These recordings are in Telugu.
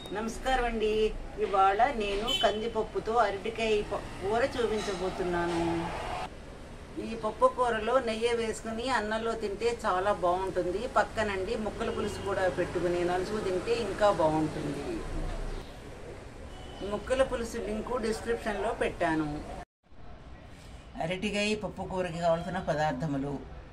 నమస్కారం అండి ఇవాళ నేను కందిపప్పుతో అరటికాయ ప- కూర చూపించబోతున్నాను ఈ పప్పు కూరలో నెయ్యి వేసుకుని అన్నంలో తింటే చాలా బాగుంటుంది పక్కనండి ముక్కల పులుసు కూడా పెట్టుకుని నలుసు తింటే ఇంకా బాగుంటుంది ముక్కల పులుసు లింకు డిస్క్రిప్షన్లో పెట్టాను అరటికాయ పప్పు కూరకి కావాల్సిన పదార్థములు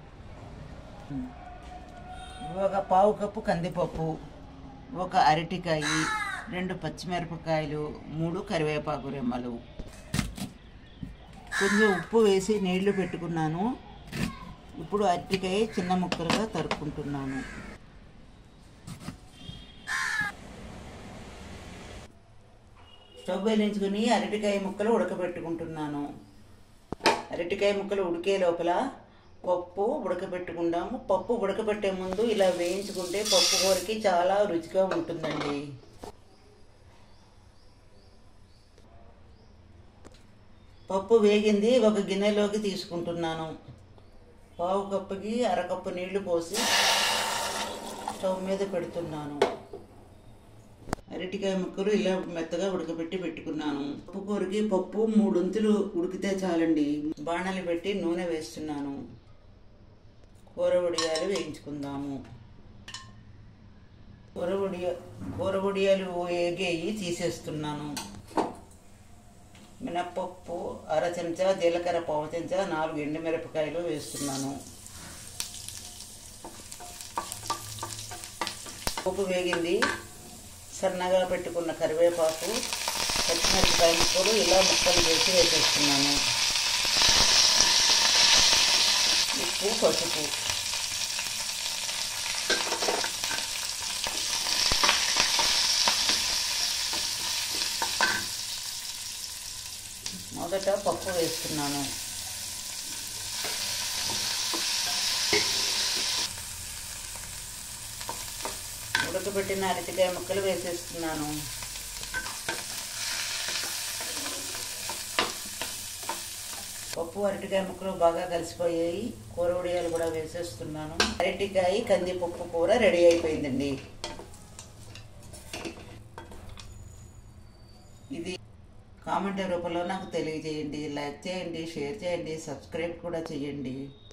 ఒక పావు కప్పు కందిపప్పు ఒక అరటికాయ రెండు పచ్చిమిరపకాయలు మూడు కరివేపాకు రెమ్మలు కొంచెం ఉప్పు వేసి నీళ్లు పెట్టుకున్నాను ఇప్పుడు అరటికాయ చిన్న ముక్కలుగా తరుక్కుంటున్నాను స్టవ్ వెలించుకుని అరటికాయ ముక్కలు ఉడకబెట్టుకుంటున్నాను అరటికాయ ముక్కలు ఉడికే లోపల పప్పు ఉడకబెట్టుకుందాము పప్పు ఉడకబెట్టే ముందు ఇలా వేయించుకుంటే పప్పు కూరకి చాలా రుచిగా ఉంటుందండి పప్పు వేగింది ఒక గిన్నెలోకి తీసుకుంటున్నాను పావు కప్పుకి అరకప్పు నీళ్లు పోసి స్టవ్ మీద పెడుతున్నాను అరటికాయ ముక్కలు ఇలా మెత్తగా ఉడకబెట్టి పెట్టుకున్నాను పప్పు కూరకి పప్పు మూడొంతులు ఉడికితే చాలండి బాణలు పెట్టి నూనె వేస్తున్నాను కూర వడియాలు వేయించుకుందాము కూర వడియ కూర వడియాలు వేగేయి తీసేస్తున్నాను మినప్పప్పు అర చెంచా జీలకర్ర పావు చెంచా నాలుగు ఎండుమిరపకాయలు వేస్తున్నాను ఉప్పు వేగింది సన్నగా పెట్టుకున్న కరివేపాకు పచ్చిమిరపకాయ ముక్కలు ఇలా ముక్కలు చేసి వేసేస్తున్నాను ఉప్పు పసుపు మొదట పప్పు వేస్తున్నాను ఉడకబెట్టిన అరటికాయ ముక్కలు వేసేస్తున్నాను పప్పు అరటికాయ ముక్కలు బాగా కలిసిపోయాయి కూర ఉడియాలు కూడా వేసేస్తున్నాను అరటికాయ కందిపప్పు కూర రెడీ అయిపోయిందండి ఇది కామెంట్ రూపంలో నాకు తెలియజేయండి లైక్ చేయండి షేర్ చేయండి సబ్స్క్రైబ్ కూడా చేయండి